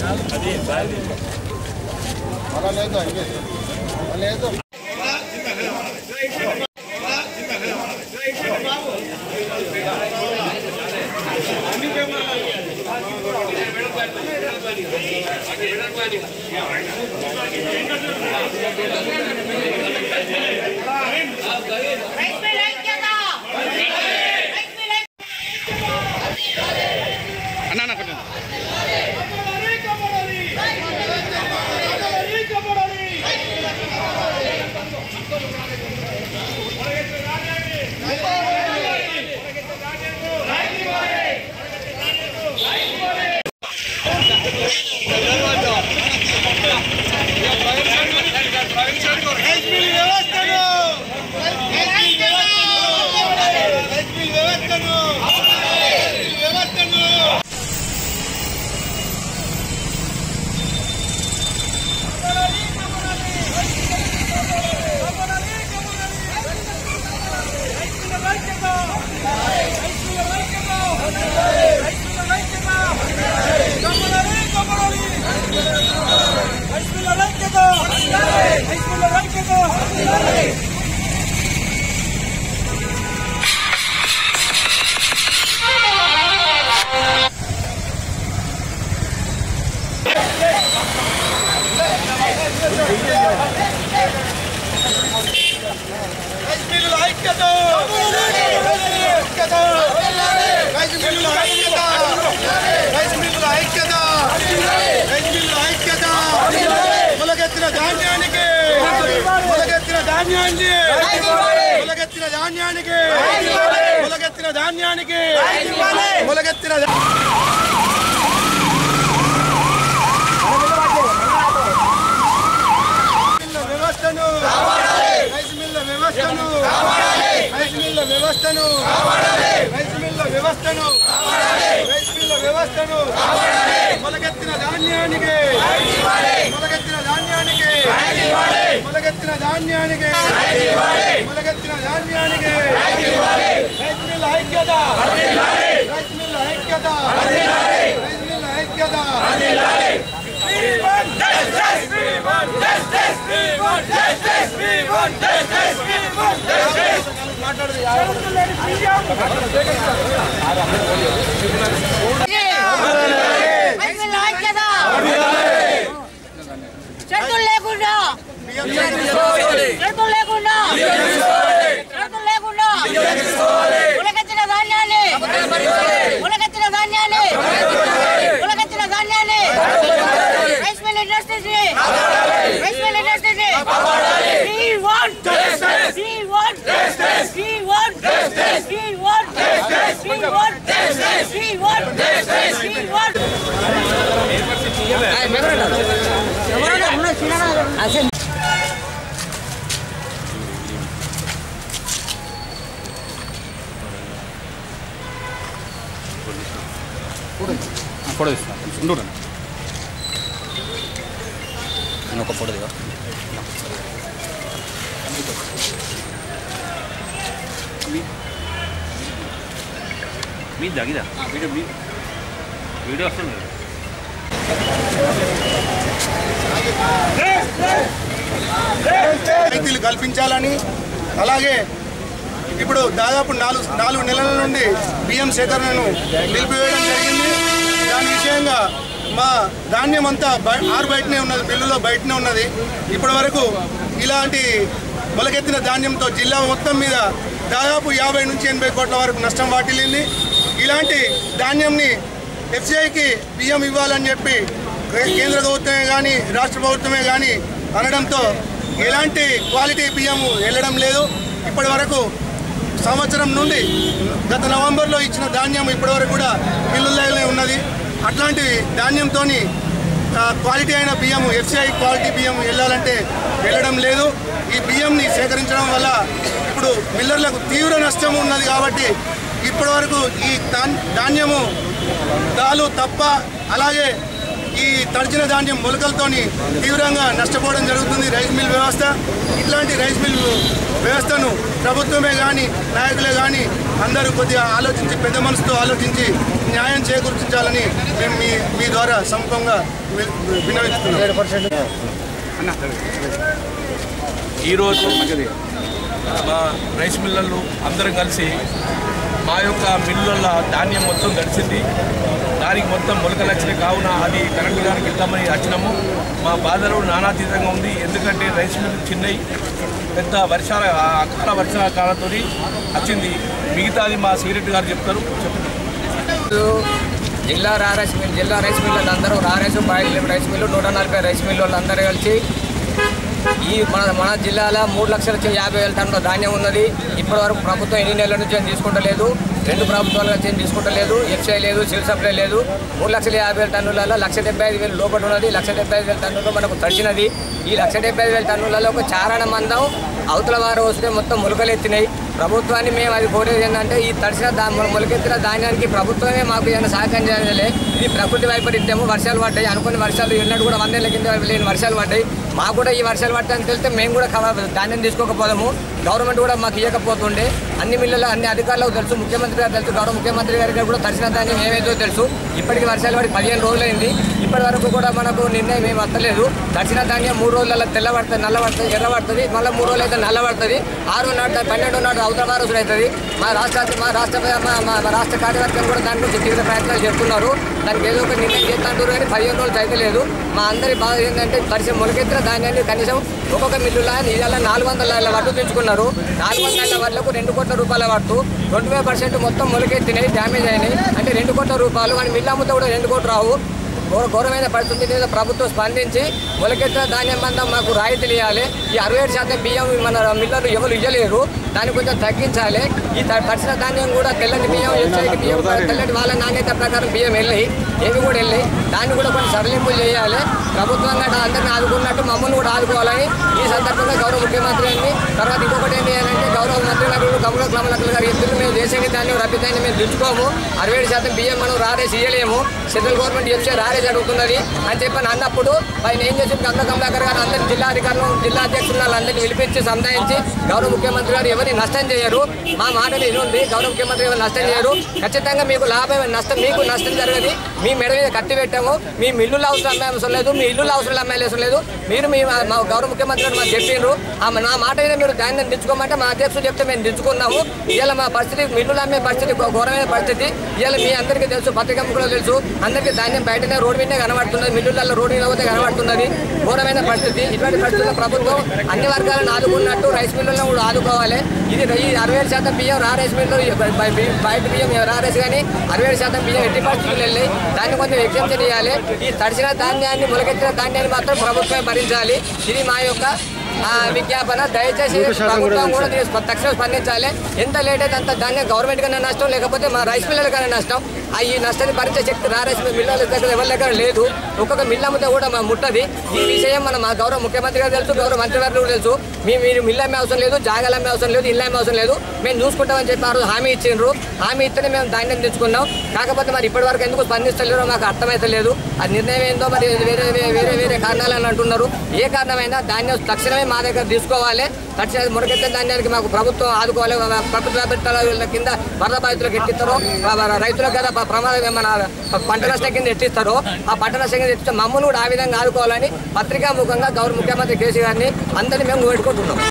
Rice mill ఐక్యత rice mill అన్నా అన్న కొంచెం మొలకెత్తిన ధాన్యానికి మొలకెత్తిన ధాన్యానికి మొలకెత్తిన ధాన్యానికి మొలకెత్తిన ధాన్యానికి మొలకెత్తిన ధా- మిల్ల వ్యవస్థను రైస్ మిల్ల వ్యవస్థను రైస్ మిల్ల వ్యవస్థను రైస్ మిల్ల వ్యవస్థను రైస్ మిల్ల వ్యవస్థను మొలకెత్తిన ధాన్యానికి మొలకెత్తిన ధాన్యానికి మొలకెత్తిన ధాన్యానికి మొలకెత్తిన ధాన్యానికి రైస్ మిల్ల ఐక్యత రైస్ మిల్ల ఐక్యత రైస్ మిల్ల ఐక్యత రైస్ మిల్ ఐక్యత షరతులు లేకుండా షరతులు లేకుండా షరతులు లేకుండా ఉలకెత్తిన ధాన్యాన్ని ఉలకెత్తిన ధాన్యాన్ని ఉలకెత్తిన ధాన్యాన్ని rice mill industries rice mill industries We want justice. We want justice. We want justice. We want justice. We want justice. We want justice. We want photo తీస్తాను ఉండరు ఒక ఫోటో దిగా మీ దగ్గర వీడియో మీ వీడియో వస్తుంది రైతులు కల్పించాలని అలాగే ఇప్పుడు దాదాపు నాలుగు నాలుగు నెలల నుండి బియ్యం సేకరణను నిలిపివేయడం జరిగింది దాని విషయంగా మా ధాన్యం అంతా బయ ఆరు బయటనే ఉన్నది బిల్లులో బయటనే ఉన్నది ఇప్పటి వరకు ఇలాంటి మొలకెత్తిన ధాన్యంతో జిల్లా మొత్తం మీద దాదాపు యాభై నుంచి ఎనభై కోట్ల వరకు నష్టం వాటిల్లింది ఇలాంటి ధాన్యంని ఎఫ్సిఐకి బియ్యం ఇవ్వాలని చెప్పి కేంద్ర ప్రభుత్వమే కానీ రాష్ట్ర ప్రభుత్వమే కానీ అనడంతో ఎలాంటి క్వాలిటీ బియ్యం వెళ్ళడం లేదు ఇప్పటి వరకు సంవత్సరం నుండి గత నవంబర్లో ఇచ్చిన ధాన్యం ఇప్పటివరకు కూడా మిల్లుల్లోనే ఉన్నది అట్లాంటి ధాన్యంతో క్వాలిటీ అయిన బియ్యం ఎఫ్సిఐ క్వాలిటీ బియ్యం వెళ్ళాలంటే వెళ్ళడం లేదు ఈ బియ్యంని సేకరించడం వల్ల ఇప్పుడు మిల్లర్లకు తీవ్ర నష్టం ఉన్నది కాబట్టి ఇప్పటివరకు ఈ ధాన్- ధాన్యము దాలు తప్ప అలాగే ఈ తడిచిన ధాన్యం మొలకలతోని తీవ్రంగా నష్టపోవడం జరుగుతుంది రైస్ మిల్ వ్యవస్థ ఇట్లాంటి రైస్ మిల్ వ్యవస్థను ప్రభుత్వమే కానీ నాయకులే కానీ అందరూ కొద్దిగా ఆలోచించి పెద్ద మనసుతో ఆలోచించి న్యాయం చేకూర్చాలని మేము మీ మీ ద్వారా సముఖంగా వి- విన్నవిస్తున్నాం ఈరోజు మా రైస్ మిల్లర్లు అందరం కలిసి మా యొక్క మిల్లుల ధాన్యం మొత్తం గడిచింది దానికి మొత్తం మొలకలు వచ్చినాయి కావున అది కరెంటు గారికి ఇద్దామని వచ్చినాము మా బాధలు నానాతీతంగా ఉంది ఎందుకంటే రైస్ మిల్లు చిన్నవి పెద్ద వర్షాల అకాల వర్షాల కాలంతో వచ్చింది మిగతాది మా సిగరెట్ గారు చెప్తారు చెప్తారు జిల్లా రా రైస్ మిల్ జిల్లా రైస్ మిల్లు అందరూ రా రైస్ బాయిల్ రైస్ మిల్లు నూట నలభై రైస్ మిల్లు అందరూ కలిసి ఈ మన మన జిల్లాలో మూడు లక్షల నుంచి యాభై వేల టన్నుల ధాన్యం ఉన్నది ఇప్పటివరకు ప్రభుత్వం ఎన్ని నెలల నుంచి ఏం తీసుకుంటలేదు రెండు ప్రభుత్వాల నుంచి ఏం తీసుకుంటలేదు ఎఫ్ఐ లేదు సివిల్ సప్లై లేదు మూడు లక్షల యాభై వేల టన్నులలో లక్ష డెబ్బై ఐదు వేలు లోపల ఉన్నది లక్ష డెబ్బై ఐదు వేల టన్నులు మనకు తడిచినది ఈ లక్ష డెబ్బై ఐదు వేల టన్నులలో ఒక చారణ మందం అవతల వారు వస్తే మొత్తం మొలకలు ఎత్తినాయి ప్రభుత్వాన్ని మేము అది కోరేది ఏంటంటే ఈ తడిసిన దా మొలకెత్తిన ధాన్యానికి ప్రభుత్వమే మాకు ఏమైనా సహకారం చేయాలి ఇది ప్రకృతి వైపరీత్యము వర్షాలు పడ్డాయి అనుకున్న వర్షాలు ఎన్నడూ కూడా వందేళ్ల కింద లేని వర్షాలు పడ్డాయి మాకు కూడా ఈ వర్షాలు పట్టాయని తెలిస్తే మేము కూడా కవ- ధాన్యం తీసుకోకపోదాము గవర్నమెంట్ కూడా మాకు ఇవ్వకపోతుండే అన్ని మిల్లులు అన్ని అధికారులకు తెలుసు ముఖ్యమంత్రి గారు తెలుసు గౌరవ ముఖ్యమంత్రి గారికి కూడా తడిసిన ధాన్యం ఏమైందో తెలుసు ఇప్పటికి వర్షాలు పడి పదిహేను రోజులైంది ఇప్పటి వరకు కూడా మనకు నిర్ణయం ఏమి వస్తలేదు తడిసిన ధాన్యం మూడు రోజులలో తెల్లబడుతుంది నల్లబడుతుంది ఎర్రబడుతుంది మళ్ళీ మూడు రోజులు అయితే నల్లబడుతుంది ఆరు నాడు పన్నెండు నాడు అవతల వారసులు అవుతుంది మా రాష్ట్ర మా రాష్ట్ర మా- మా మా రాష్ట్ర కార్యవర్గం కూడా దాని గురించి తీవ్ర ప్రయత్నాలు చేస్తున్నారు దానికి ఏదో ఒక నిర్ణయం చేస్తుంటారు కానీ పదిహేను రోజులు అయితే లేదు మా అందరి బాధ ఏంటంటే పరిశ్రమ మొలకెత్తిన ధాన్యాన్ని కనీసం ఒక్కొక్క మిల్లులా ఇవాళ నాలుగు వందల ఏళ్ళ వడ్డు పెంచుకున్నారు నాలుగు వందల ఏళ్ళ వడ్లకు రెండు కోట్ల రూపాయల వడ్డు ట్వంటీ ఫైవ్ పర్సెంట్ మొత్తం మొలకెత్తినాయి డ్యామేజ్ అయినాయి అంటే రెండు కోట్ల రూపాయలు కానీ మిల్లు అమ్ముతే కూడా రెండు కోట్లు రావు ఘోర ఘోరమైన పరిస్థితి మీద ప్రభుత్వం స్పందించి మొలకెత్తిన ధాన్యం మందం మాకు రాయితీలు ఇవ్వాలి ఈ అరవై ఏడు శాతం బియ్యం మన మిల్లర్లు ఎవరు ఇవ్వలేరు దాన్ని కొంచెం తగ్గించాలి ఈ త- తడిసిన ధాన్యం కూడా తెల్లని బియ్యం ఎచ్చటి బియ్యం తెల్లటి వాళ్ళ నాణ్యత ప్రకారం బియ్యం వెళ్ళాయి ఏవి కూడా వెళ్ళాయి దాన్ని కూడా కొన్ని సడలింపులు చేయాలి ప్రభుత్వం గట్రా అందరిని ఆదుకున్నట్టు మమ్మల్ని కూడా ఆదుకోవాలని ఈ సందర్భంగా గౌరవ ముఖ్యమంత్రి గారిని తర్వాత ఇంకొకటి ఏంటి అని అంటే గౌరవ మంత్రి గారు కమల కమలక్కలు గారు ఎత్తులు మేము దేశానికి ధాన్యం రబ్బిదాన్ని మేము దించుకోము అరవై ఏడు శాతం బియ్యం మనం రారేసి ఇయ్యలేము సెంట్రల్ గవర్నమెంట్ చెప్తే రారేసి అడుగుతున్నది అని చెప్పని అన్నప్పుడు ఆయన ఏం చేసింది కమల కమలాకర్ గారు అందరిని జిల్లా అధికారులు జిల్లా అధ్యక్షులు వాళ్ళందరినీ పిలిపించి సంధాయించి గౌరవ ముఖ్యమంత్రి గారు ఎవరిని నష్టం చేయరు మా మాటలు ఇది ఉంది గౌరవ ముఖ్యమంత్రి గారు నష్టం చేయరు ఖచ్చితంగా మీకు లాభం నష్టం మీకు నష్టం జరగదు మీ మెడ మీద కత్తి పెట్టాము మీ మిల్లులు అవసరం అమ్మే అవసరం లేదు మీ ఇల్లు అవసరం అమ్మే అవసరం లేదు మీరు మీ మా మా గౌరవ ముఖ్యమంత్రి గారు మాకు చెప్పిండ్రు ఆ నా మాట మీద మీరు ధాన్యం దించుకోమంటే మా అధ్యక్షుడు చెప్తే మేము దించుకున్నాము ఇవాళ మా పరిస్థితి మిల్లులు అమ్మే పరిస్థితి ఘో- ఘోరమైన పరిస్థితి ఇవాళ మీ అందరికీ తెలుసు పత్రికా ముఖంలో తెలుసు అందరికీ ధాన్యం బయటనే రోడ్డు మీదనే కనబడుతున్నది మిల్లులలో రోడ్డు మీద పోతే కనబడుతున్నది ఘోరమైన పరిస్థితి ఇటువంటి పరిస్థితుల్లో ప్రభుత్వం అన్ని వర్గాలను ఆదుకున్నట్టు రైస్ మిల్లులను కూడా ఆదుకోవాలి ఇది ఈ అరవై ఏడు శాతం బియ్యం రా రైస్ మిల్లు బ- బ- బి- బయట బియ్యం రా రైస్ కానీ అరవై ఏడు శాతం బియ్యం ఎట్టి పరిస్థితులు వెళ్ళాయి దాన్ని కొంచెం ఎగ్జామ్షన్ చేయాలి ఈ తడిసిన ధాన్యాన్ని మొలకెత్తిన ధాన్యాన్ని మాత్రం ప్రభుత్వమే భరించాలి ఇది మా యొక్క ఆ, విజ్ఞాపన దయచేసి ప్రభుత్వం కూడా దీన్ని స్ప- తక్షణం స్పందించాలి ఎంత లేట్ అయితే అంత ధాన్యం గవర్నమెంట్ కన్నా నష్టం లేకపోతే మా రైస్ మిల్లర్కైనా నష్టం ఆ ఈ నష్టాన్ని భరించే శక్తి రా రైస్ మిల్లర్ల దగ్గర ఎవరి దగ్గర లేదు ఒక్కొక్క మిల్ అమ్మితే కూడా మా ముట్టది ఈ విషయం మన మా గౌరవ ముఖ్యమంత్రి గారు తెలుసు గౌరవ మంత్రి గారు కూడా తెలుసు మీ మీరు మిల్ అమ్మే అవసరం లేదు జాగాలు అమ్మే అవసరం లేదు ఇల్లు అమ్మే అవసరం లేదు మేము చూసుకుంటామని చెప్పి ఆ రోజు హామీ ఇచ్చిండ్రు హామీ ఇస్తేనే మేము ధాన్యం తెచ్చుకున్నాం కాకపోతే మరి ఇప్పటి వరకు ఎందుకు స్పందిస్తలేరో మాకు అర్థమైతలేదు ఆ నిర్ణయం ఏందో మరి వేరే వేరే వేరే వేరే కారణాలు అని అంటున్నారు ఏ కారణమైనా ధాన్యం తక్షణమే మా దగ్గర తీసుకోవాలి తక్షణ మురకెత్తే ధాన్యానికి మాకు ప్రభుత్వం ఆదుకోవాలి మా ప్రభుత్వ వ్యాపారాల కింద వరద బాధితులకు ఎట్టిస్తారో ఆ వర- రైతులకు కదా ప- ప్రమాదం మన పంట నష్టం కింద ఎట్టిస్తారో ఆ పంట నష్టం కింద ఎట్టిస్తే మమ్మల్ని కూడా ఆ విధంగా ఆదుకోవాలని పత్రికా ముఖంగా గౌరవ ముఖ్యమంత్రి కేసీ గారిని అందరినీ మేము వేడుకుంటున్నాం